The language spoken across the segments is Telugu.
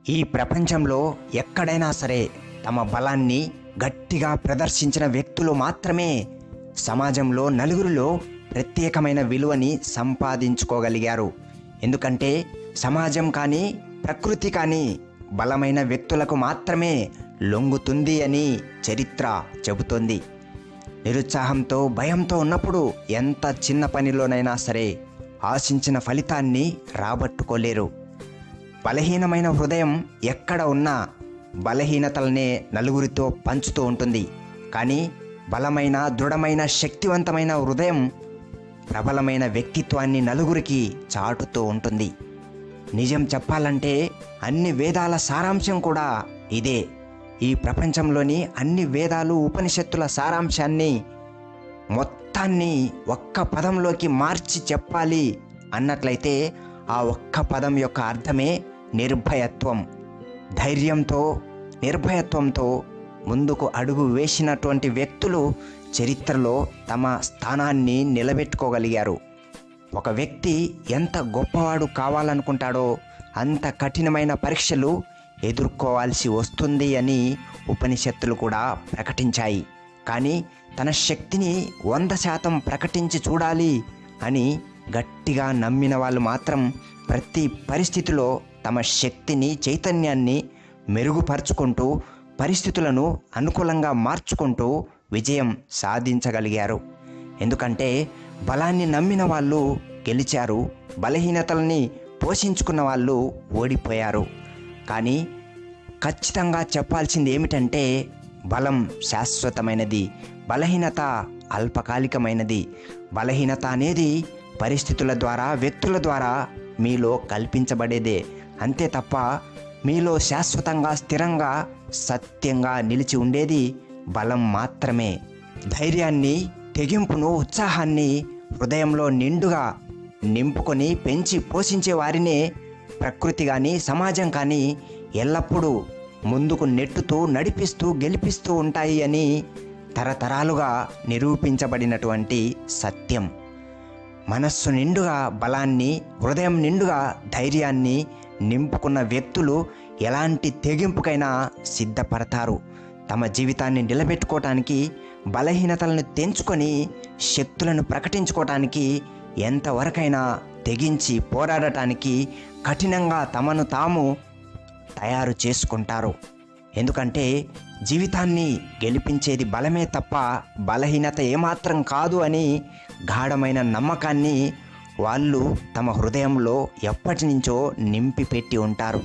ఈ ప్రపంచంలో ఎక్కడైనా సరే తమ బలాన్ని గట్టిగా ప్రదర్శించిన వ్యక్తులు మాత్రమే సమాజంలో నలుగురిలో ప్రత్యేకమైన విలువని సంపాదించుకోగలిగారు ఎందుకంటే సమాజం కానీ ప్రకృతి కానీ బలమైన వ్యక్తులకు మాత్రమే లొంగుతుంది అని చరిత్ర చెబుతోంది నిరుత్సాహంతో భయంతో ఉన్నప్పుడు ఎంత చిన్న పనిలోనైనా సరే ఆశించిన ఫలితాన్ని రాబట్టుకోలేరు బలహీనమైన హృదయం ఎక్కడ ఉన్నా బలహీనతలనే నలుగురితో పంచుతూ ఉంటుంది కానీ బలమైన దృఢమైన శక్తివంతమైన హృదయం ప్రబలమైన వ్యక్తిత్వాన్ని నలుగురికి చాటుతూ ఉంటుంది నిజం చెప్పాలంటే అన్ని వేదాల సారాంశం కూడా ఇదే ఈ ప్రపంచంలోని అన్ని వేదాలు ఉపనిషత్తుల సారాంశాన్ని మొత్తాన్ని ఒక్క పదంలోకి మార్చి చెప్పాలి అన్నట్లయితే ఆ ఒక్క పదం యొక్క అర్థమే నిర్భయత్వం ధైర్యంతో నిర్భయత్వంతో ముందుకు అడుగు వేసినటువంటి వ్యక్తులు చరిత్రలో తమ స్థానాన్ని నిలబెట్టుకోగలిగారు ఒక వ్యక్తి ఎంత గొప్పవాడు కావాలనుకుంటాడో అంత కఠినమైన పరీక్షలు ఎదుర్కోవాల్సి వస్తుంది అని ఉపనిషత్తులు కూడా ప్రకటించాయి కానీ తన శక్తిని వంద శాతం ప్రకటించి చూడాలి అని గట్టిగా నమ్మిన వాళ్ళు మాత్రం ప్రతి పరిస్థితిలో తమ శక్తిని చైతన్యాన్ని మెరుగుపరుచుకుంటూ పరిస్థితులను అనుకూలంగా మార్చుకుంటూ విజయం సాధించగలిగారు ఎందుకంటే బలాన్ని నమ్మిన వాళ్ళు గెలిచారు బలహీనతల్ని పోషించుకున్న వాళ్ళు ఓడిపోయారు కానీ ఖచ్చితంగా చెప్పాల్సింది ఏమిటంటే బలం శాశ్వతమైనది బలహీనత అల్పకాలికమైనది బలహీనత అనేది పరిస్థితుల ద్వారా వ్యక్తుల ద్వారా మీలో కల్పించబడేదే అంతే తప్ప మీలో శాశ్వతంగా స్థిరంగా సత్యంగా నిలిచి ఉండేది బలం మాత్రమే ధైర్యాన్ని తెగింపును ఉత్సాహాన్ని హృదయంలో నిండుగా నింపుకొని పెంచి పోషించే వారినే ప్రకృతి కానీ సమాజం కానీ ఎల్లప్పుడూ ముందుకు నెట్టుతూ నడిపిస్తూ గెలిపిస్తూ ఉంటాయి అని తరతరాలుగా నిరూపించబడినటువంటి సత్యం మనస్సు నిండుగా బలాన్ని హృదయం నిండుగా ధైర్యాన్ని నింపుకున్న వ్యక్తులు ఎలాంటి తెగింపుకైనా సిద్ధపడతారు తమ జీవితాన్ని నిలబెట్టుకోవటానికి బలహీనతలను తెంచుకొని శక్తులను ప్రకటించుకోవటానికి ఎంతవరకైనా తెగించి పోరాడటానికి కఠినంగా తమను తాము తయారు చేసుకుంటారు ఎందుకంటే జీవితాన్ని గెలిపించేది బలమే తప్ప బలహీనత ఏమాత్రం కాదు అని గాఢమైన నమ్మకాన్ని వాళ్ళు తమ హృదయంలో ఎప్పటి నుంచో నింపి పెట్టి ఉంటారు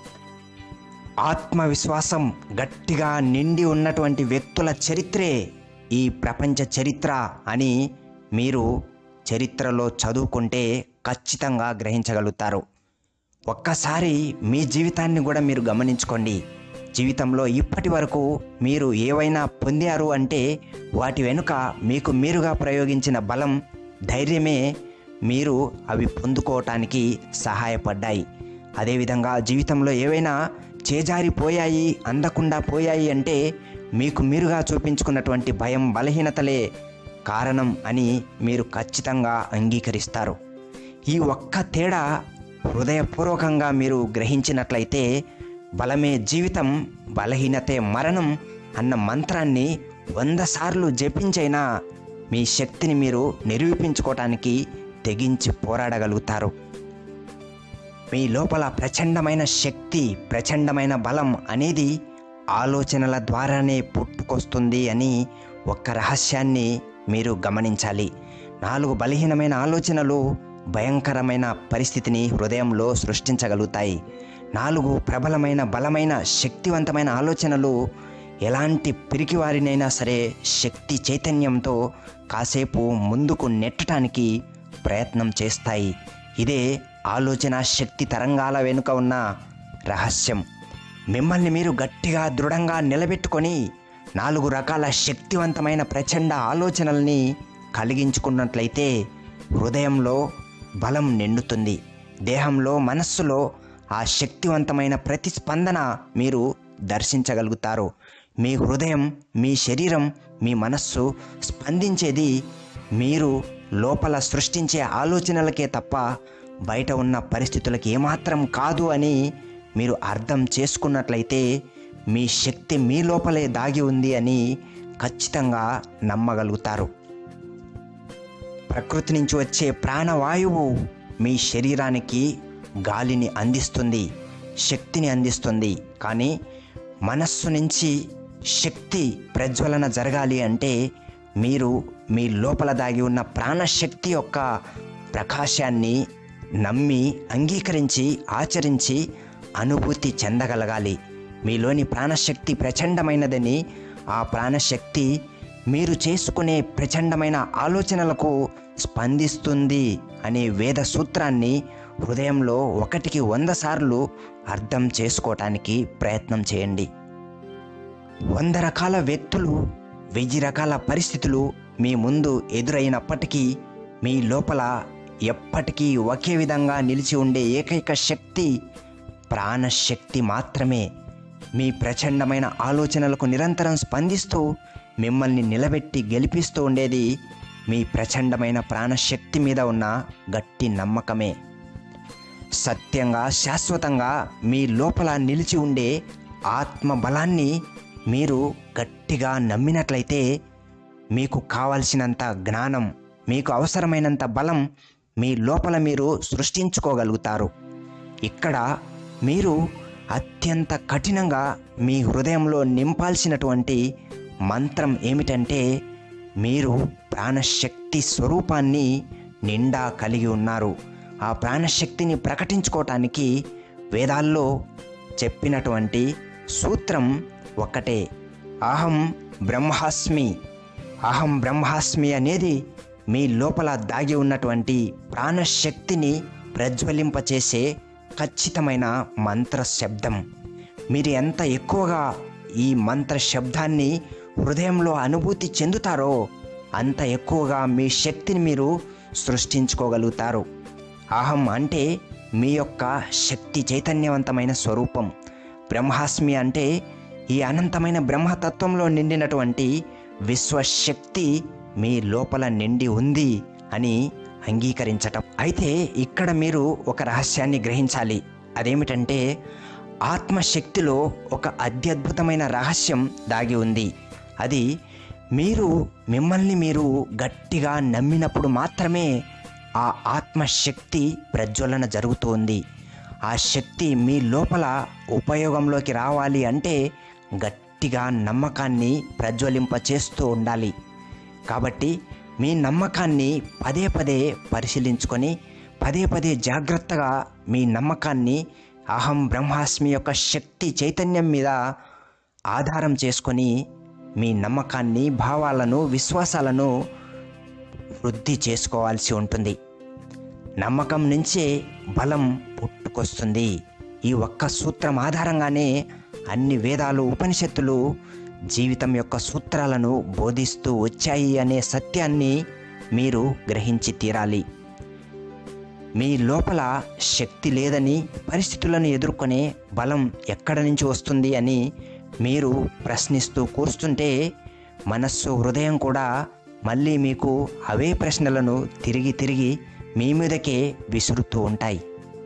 ఆత్మవిశ్వాసం గట్టిగా నిండి ఉన్నటువంటి వ్యక్తుల చరిత్రే ఈ ప్రపంచ చరిత్ర అని మీరు చరిత్రలో చదువుకుంటే ఖచ్చితంగా గ్రహించగలుగుతారు ఒక్కసారి మీ జీవితాన్ని కూడా మీరు గమనించుకోండి జీవితంలో ఇప్పటి వరకు మీరు ఏవైనా పొందారు అంటే వాటి వెనుక మీకు మీరుగా ప్రయోగించిన బలం ధైర్యమే మీరు అవి పొందుకోవటానికి సహాయపడ్డాయి అదేవిధంగా జీవితంలో ఏవైనా చేజారిపోయాయి అందకుండా పోయాయి అంటే మీకు మీరుగా చూపించుకున్నటువంటి భయం బలహీనతలే కారణం అని మీరు ఖచ్చితంగా అంగీకరిస్తారు ఈ ఒక్క తేడా హృదయపూర్వకంగా మీరు గ్రహించినట్లయితే బలమే జీవితం బలహీనతే మరణం అన్న మంత్రాన్ని వంద సార్లు జపించైనా మీ శక్తిని మీరు నిరూపించుకోవటానికి తెగించి పోరాడగలుగుతారు మీ లోపల ప్రచండమైన శక్తి ప్రచండమైన బలం అనేది ఆలోచనల ద్వారానే పుట్టుకొస్తుంది అని ఒక్క రహస్యాన్ని మీరు గమనించాలి నాలుగు బలహీనమైన ఆలోచనలు భయంకరమైన పరిస్థితిని హృదయంలో సృష్టించగలుగుతాయి నాలుగు ప్రబలమైన బలమైన శక్తివంతమైన ఆలోచనలు ఎలాంటి పిరికివారినైనా సరే శక్తి చైతన్యంతో కాసేపు ముందుకు నెట్టడానికి ప్రయత్నం చేస్తాయి ఇదే ఆలోచన శక్తి తరంగాల వెనుక ఉన్న రహస్యం మిమ్మల్ని మీరు గట్టిగా దృఢంగా నిలబెట్టుకొని నాలుగు రకాల శక్తివంతమైన ప్రచండ ఆలోచనల్ని కలిగించుకున్నట్లయితే హృదయంలో బలం నిండుతుంది దేహంలో మనస్సులో ఆ శక్తివంతమైన ప్రతిస్పందన మీరు దర్శించగలుగుతారు మీ హృదయం మీ శరీరం మీ మనస్సు స్పందించేది మీరు లోపల సృష్టించే ఆలోచనలకే తప్ప బయట ఉన్న పరిస్థితులకి ఏమాత్రం కాదు అని మీరు అర్థం చేసుకున్నట్లయితే మీ శక్తి మీ లోపలే దాగి ఉంది అని ఖచ్చితంగా నమ్మగలుగుతారు ప్రకృతి నుంచి వచ్చే ప్రాణవాయువు మీ శరీరానికి గాలిని అందిస్తుంది శక్తిని అందిస్తుంది కానీ మనస్సు నుంచి శక్తి ప్రజ్వలన జరగాలి అంటే మీరు మీ లోపల దాగి ఉన్న ప్రాణశక్తి యొక్క ప్రకాశాన్ని నమ్మి అంగీకరించి ఆచరించి అనుభూతి చెందగలగాలి మీలోని ప్రాణశక్తి ప్రచండమైనదని ఆ ప్రాణశక్తి మీరు చేసుకునే ప్రచండమైన ఆలోచనలకు స్పందిస్తుంది అనే వేద సూత్రాన్ని హృదయంలో ఒకటికి వంద సార్లు అర్థం చేసుకోవటానికి ప్రయత్నం చేయండి వంద రకాల వ్యక్తులు వెయ్యి రకాల పరిస్థితులు మీ ముందు ఎదురైనప్పటికీ మీ లోపల ఎప్పటికీ ఒకే విధంగా నిలిచి ఉండే ఏకైక శక్తి ప్రాణశక్తి మాత్రమే మీ ప్రచండమైన ఆలోచనలకు నిరంతరం స్పందిస్తూ మిమ్మల్ని నిలబెట్టి గెలిపిస్తూ ఉండేది మీ ప్రచండమైన ప్రాణశక్తి మీద ఉన్న గట్టి నమ్మకమే సత్యంగా శాశ్వతంగా మీ లోపల నిలిచి ఉండే ఆత్మ బలాన్ని మీరు గట్టిగా నమ్మినట్లయితే మీకు కావలసినంత జ్ఞానం మీకు అవసరమైనంత బలం మీ లోపల మీరు సృష్టించుకోగలుగుతారు ఇక్కడ మీరు అత్యంత కఠినంగా మీ హృదయంలో నింపాల్సినటువంటి మంత్రం ఏమిటంటే మీరు ప్రాణశక్తి స్వరూపాన్ని నిండా కలిగి ఉన్నారు ఆ ప్రాణశక్తిని ప్రకటించుకోవటానికి వేదాల్లో చెప్పినటువంటి సూత్రం ఒక్కటే అహం బ్రహ్మాస్మి అహం బ్రహ్మాస్మి అనేది మీ లోపల దాగి ఉన్నటువంటి ప్రాణశక్తిని ప్రజ్వలింపచేసే ఖచ్చితమైన మంత్ర శబ్దం మీరు ఎంత ఎక్కువగా ఈ మంత్ర శబ్దాన్ని హృదయంలో అనుభూతి చెందుతారో అంత ఎక్కువగా మీ శక్తిని మీరు సృష్టించుకోగలుగుతారు అహం అంటే మీ యొక్క శక్తి చైతన్యవంతమైన స్వరూపం బ్రహ్మాస్మి అంటే ఈ అనంతమైన బ్రహ్మతత్వంలో నిండినటువంటి విశ్వశక్తి మీ లోపల నిండి ఉంది అని అంగీకరించటం అయితే ఇక్కడ మీరు ఒక రహస్యాన్ని గ్రహించాలి అదేమిటంటే ఆత్మశక్తిలో ఒక అత్యద్భుతమైన రహస్యం దాగి ఉంది అది మీరు మిమ్మల్ని మీరు గట్టిగా నమ్మినప్పుడు మాత్రమే ఆ ఆత్మశక్తి ప్రజ్వలన జరుగుతోంది ఆ శక్తి మీ లోపల ఉపయోగంలోకి రావాలి అంటే గట్టిగా నమ్మకాన్ని ప్రజ్వలింప చేస్తూ ఉండాలి కాబట్టి మీ నమ్మకాన్ని పదే పదే పరిశీలించుకొని పదే పదే జాగ్రత్తగా మీ నమ్మకాన్ని అహం బ్రహ్మాస్మి యొక్క శక్తి చైతన్యం మీద ఆధారం చేసుకొని మీ నమ్మకాన్ని భావాలను విశ్వాసాలను వృద్ధి చేసుకోవాల్సి ఉంటుంది నమ్మకం నుంచే బలం పుట్టుకొస్తుంది ఈ ఒక్క సూత్రం ఆధారంగానే అన్ని వేదాలు ఉపనిషత్తులు జీవితం యొక్క సూత్రాలను బోధిస్తూ వచ్చాయి అనే సత్యాన్ని మీరు గ్రహించి తీరాలి మీ లోపల శక్తి లేదని పరిస్థితులను ఎదుర్కొనే బలం ఎక్కడ నుంచి వస్తుంది అని మీరు ప్రశ్నిస్తూ కూర్చుంటే మనస్సు హృదయం కూడా మళ్ళీ మీకు అవే ప్రశ్నలను తిరిగి తిరిగి మీ మీదకే విసురుతూ ఉంటాయి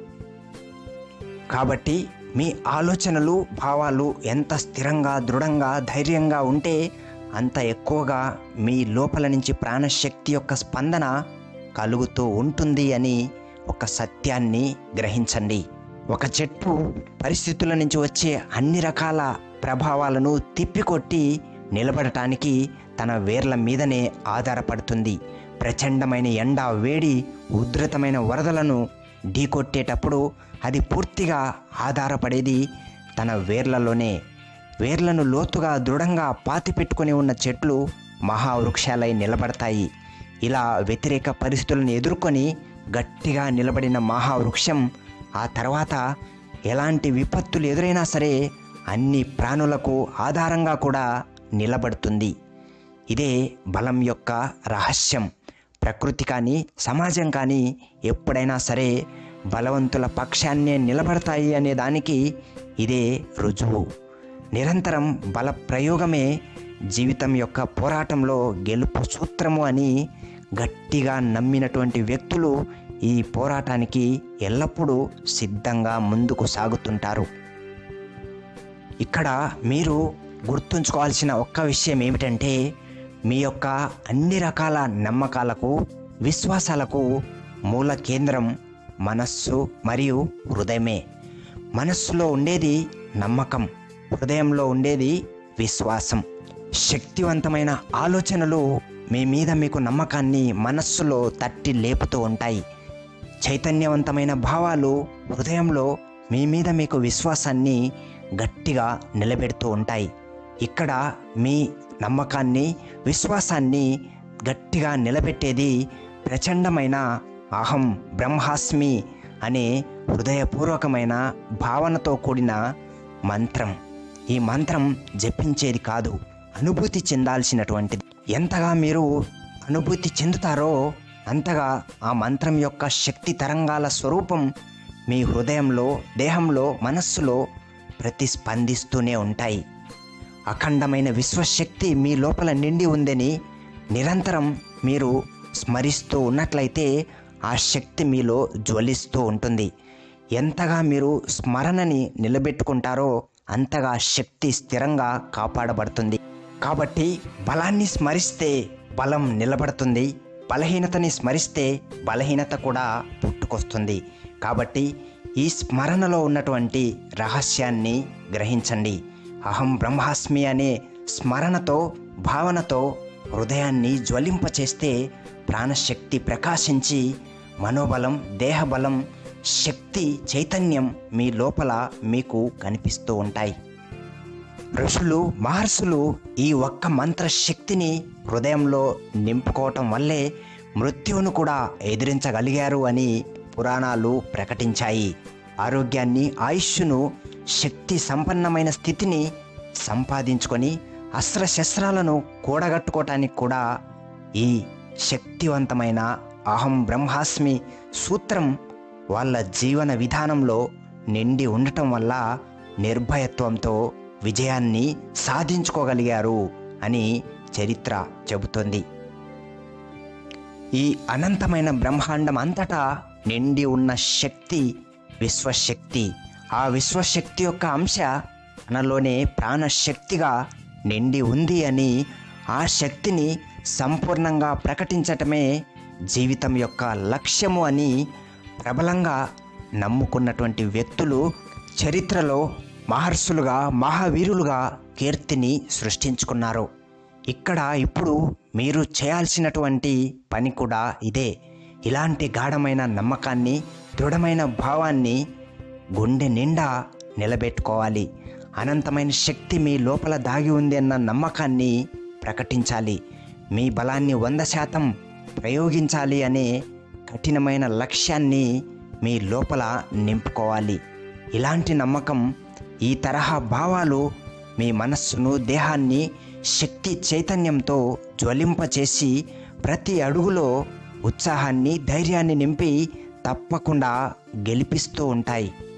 కాబట్టి మీ ఆలోచనలు భావాలు ఎంత స్థిరంగా దృఢంగా ధైర్యంగా ఉంటే అంత ఎక్కువగా మీ లోపల నుంచి ప్రాణశక్తి యొక్క స్పందన కలుగుతూ ఉంటుంది అని ఒక సత్యాన్ని గ్రహించండి ఒక చెట్టు పరిస్థితుల నుంచి వచ్చే అన్ని రకాల ప్రభావాలను తిప్పికొట్టి నిలబడటానికి తన వేర్ల మీదనే ఆధారపడుతుంది ప్రచండమైన ఎండ వేడి ఉధృతమైన వరదలను ఢీకొట్టేటప్పుడు అది పూర్తిగా ఆధారపడేది తన వేర్లలోనే వేర్లను లోతుగా దృఢంగా పాతిపెట్టుకొని ఉన్న చెట్లు మహావృక్షాలై నిలబడతాయి ఇలా వ్యతిరేక పరిస్థితులను ఎదుర్కొని గట్టిగా నిలబడిన మహావృక్షం ఆ తర్వాత ఎలాంటి విపత్తులు ఎదురైనా సరే అన్ని ప్రాణులకు ఆధారంగా కూడా నిలబడుతుంది ఇదే బలం యొక్క రహస్యం ప్రకృతి కానీ సమాజం కానీ ఎప్పుడైనా సరే బలవంతుల పక్షాన్నే నిలబడతాయి అనే దానికి ఇదే రుజువు నిరంతరం బల ప్రయోగమే జీవితం యొక్క పోరాటంలో గెలుపు సూత్రము అని గట్టిగా నమ్మినటువంటి వ్యక్తులు ఈ పోరాటానికి ఎల్లప్పుడూ సిద్ధంగా ముందుకు సాగుతుంటారు ఇక్కడ మీరు గుర్తుంచుకోవాల్సిన ఒక్క విషయం ఏమిటంటే మీ యొక్క అన్ని రకాల నమ్మకాలకు విశ్వాసాలకు మూల కేంద్రం మనస్సు మరియు హృదయమే మనస్సులో ఉండేది నమ్మకం హృదయంలో ఉండేది విశ్వాసం శక్తివంతమైన ఆలోచనలు మీ మీద మీకు నమ్మకాన్ని మనస్సులో తట్టి లేపుతూ ఉంటాయి చైతన్యవంతమైన భావాలు హృదయంలో మీ మీద మీకు విశ్వాసాన్ని గట్టిగా నిలబెడుతూ ఉంటాయి ఇక్కడ మీ నమ్మకాన్ని విశ్వాసాన్ని గట్టిగా నిలబెట్టేది ప్రచండమైన అహం బ్రహ్మాస్మి అనే హృదయపూర్వకమైన భావనతో కూడిన మంత్రం ఈ మంత్రం జపించేది కాదు అనుభూతి చెందాల్సినటువంటిది ఎంతగా మీరు అనుభూతి చెందుతారో అంతగా ఆ మంత్రం యొక్క శక్తి తరంగాల స్వరూపం మీ హృదయంలో దేహంలో మనస్సులో ప్రతిస్పందిస్తూనే ఉంటాయి అఖండమైన విశ్వశక్తి మీ లోపల నిండి ఉందని నిరంతరం మీరు స్మరిస్తూ ఉన్నట్లయితే ఆ శక్తి మీలో జ్వలిస్తూ ఉంటుంది ఎంతగా మీరు స్మరణని నిలబెట్టుకుంటారో అంతగా శక్తి స్థిరంగా కాపాడబడుతుంది కాబట్టి బలాన్ని స్మరిస్తే బలం నిలబడుతుంది బలహీనతని స్మరిస్తే బలహీనత కూడా పుట్టుకొస్తుంది కాబట్టి ఈ స్మరణలో ఉన్నటువంటి రహస్యాన్ని గ్రహించండి అహం బ్రహ్మాస్మి అనే స్మరణతో భావనతో హృదయాన్ని జ్వలింపచేస్తే ప్రాణశక్తి ప్రకాశించి మనోబలం దేహబలం శక్తి చైతన్యం మీ లోపల మీకు కనిపిస్తూ ఉంటాయి ఋషులు మహర్షులు ఈ ఒక్క మంత్ర శక్తిని హృదయంలో నింపుకోవటం వల్లే మృత్యువును కూడా ఎదిరించగలిగారు అని పురాణాలు ప్రకటించాయి ఆరోగ్యాన్ని ఆయుష్ను శక్తి సంపన్నమైన స్థితిని సంపాదించుకొని అస్త్రశస్త్రాలను కూడగట్టుకోవటానికి కూడా ఈ శక్తివంతమైన అహం బ్రహ్మాస్మి సూత్రం వాళ్ళ జీవన విధానంలో నిండి ఉండటం వల్ల నిర్భయత్వంతో విజయాన్ని సాధించుకోగలిగారు అని చరిత్ర చెబుతోంది ఈ అనంతమైన బ్రహ్మాండం అంతటా నిండి ఉన్న శక్తి విశ్వశక్తి ఆ విశ్వశక్తి యొక్క అంశ మనలోనే ప్రాణశక్తిగా నిండి ఉంది అని ఆ శక్తిని సంపూర్ణంగా ప్రకటించటమే జీవితం యొక్క లక్ష్యము అని ప్రబలంగా నమ్ముకున్నటువంటి వ్యక్తులు చరిత్రలో మహర్షులుగా మహావీరులుగా కీర్తిని సృష్టించుకున్నారు ఇక్కడ ఇప్పుడు మీరు చేయాల్సినటువంటి పని కూడా ఇదే ఇలాంటి గాఢమైన నమ్మకాన్ని దృఢమైన భావాన్ని గుండె నిండా నిలబెట్టుకోవాలి అనంతమైన శక్తి మీ లోపల దాగి ఉంది అన్న నమ్మకాన్ని ప్రకటించాలి మీ బలాన్ని వంద శాతం ప్రయోగించాలి అనే కఠినమైన లక్ష్యాన్ని మీ లోపల నింపుకోవాలి ఇలాంటి నమ్మకం ఈ తరహా భావాలు మీ మనస్సును దేహాన్ని శక్తి చైతన్యంతో జ్వలింపచేసి ప్రతి అడుగులో ఉత్సాహాన్ని ధైర్యాన్ని నింపి తప్పకుండా గెలిపిస్తూ ఉంటాయి